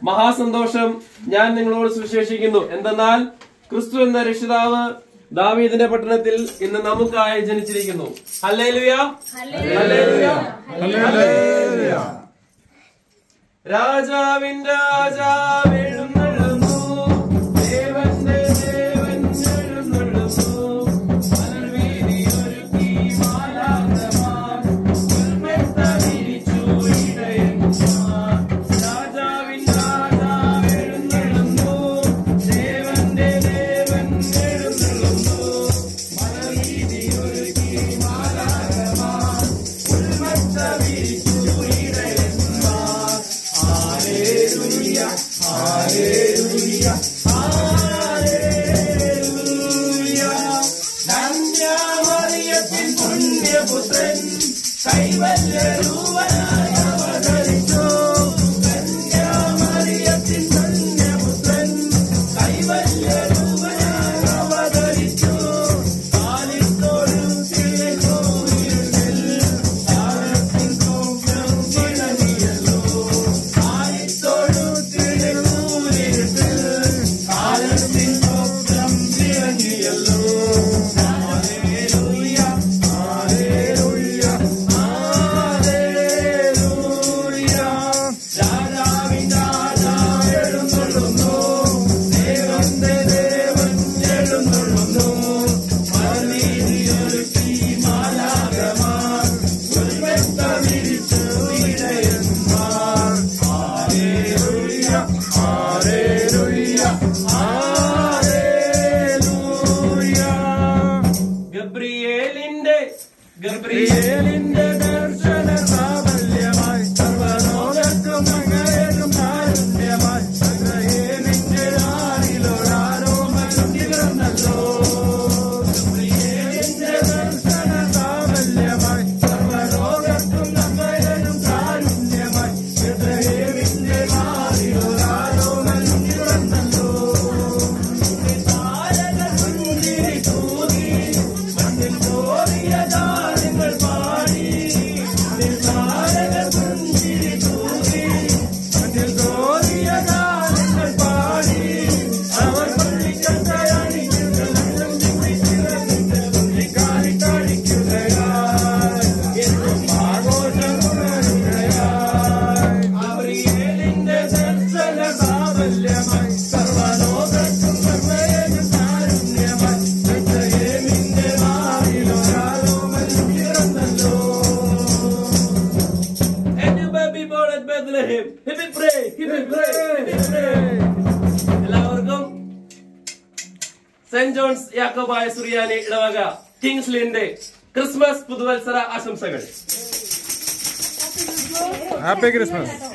മഹാസന്തോഷം ഞാൻ നിങ്ങളോട് സുവിശേഷിക്കുന്നു എന്തെന്നാൽ ക്രിസ്തു എന്ന രക്ഷിതാവ് ദാവീദിന്റെ പട്ടണത്തിൽ ഇന്ന് നമുക്കായി ജനിച്ചിരിക്കുന്നു ഹല്ലേലൂയ ഹല്ലേലൂയ ഹല്ലേലൂയ രാജാവിൻ രാജാവ് എഴുന്നള്ളുന്നു ദേവന്റെ ദേവൻ എഴുന്നള്ളുന്നു മലർവീതിയൊരുക്കി മാലാഖമാർ ഉൾമെത്ത വിരിച്ചു ഇടയന്മാർ രാജാവിൻ രാജാവ് എഴുന്നള്ളുന്നു ദേവന്റെ ദേവൻ എഴുന്നള്ളുന്നു മലർവീതിയൊരുക്കി മാലാഖമാർ ഉൾമെത്ത വിരിച്ചു ഇടയന്മാർ ഹല്ലേലൂയ ഹല്ലേലൂയ ഹല്ലേലൂയ ധന്യമറിയത്തിൻ പുണ്യപുത്രൻ കൈവല്യരൂപനായി അവതരിച്ചു ധന്യമറിയത്തിൻ പുണ്യപുത്രൻ കൈവല്യരൂപനായി അവതരിച്ചു കാലിത്തോടും തിരുക്കോവിലിൽ താരത്തിൻ കോപം തിളങ്ങിയല്ലോ കാലിത്തോടും തിരുക്കൂലിൽ കാലത്തിൻ കോപം തിളങ്ങിയല്ലോ ഹല്ലേലൂയ ഹല്ലേലൂയ ഹല്ലേലൂയ രാജാവിൻ രാജാവ് എഴുന്നള്ളുന്നു ദേവന്റെ ദേവൻ എഴുന്നള്ളുന്നു മലനീതിയൊരുക്കി മാലാകമാർ ഉൾവെത്ത വിരിച്ചു ഇടയന്മാർ ഹല്ലേലൂയ ഹല്ലേലൂയ ഹല്ലേലൂയ ഗബ്രിയേലിന്റെ ഗബ്രിയേലിന്റെ ദർശന സാഫല്യമായി സർവലോകർക്കും മകനും കാരുണ്യമായി ഗബ്രിയേലിന്റെ ആരിലൊരാരോമല്ലോ ഗബ്രിയേലിന്റെ ദർശന സാഫല്യമായി സർവലോകർക്കും മകനും കാരുണ്യമായി ഗബ്രിയേലിന്റെ ആരിലൊരാരോമല്ലോ ഗബ്രിയേലിന്റെ ദർശന സാഫല്യമായി സർവലോകർക്കും നന്മയേകും കാരുണ്യമായി ബെത്ലഹേമിന്റെ നാളിലൊരാരോമൽ പിറന്നല്ലോ. And you baby born at Bethlehem. Hip hip hooray, hip hip hooray, hip hip hooray. എല്ലാവർക്കും സെന്റ് ജോൺസ് യാക്കോബായ സുറിയാനി ഇടവക കിങ്സ്ലിന്റെ ക്രിസ്മസ് പുതുവത്സര ആശംസകൾ ഹാപ്പി ക്രിസ്മസ്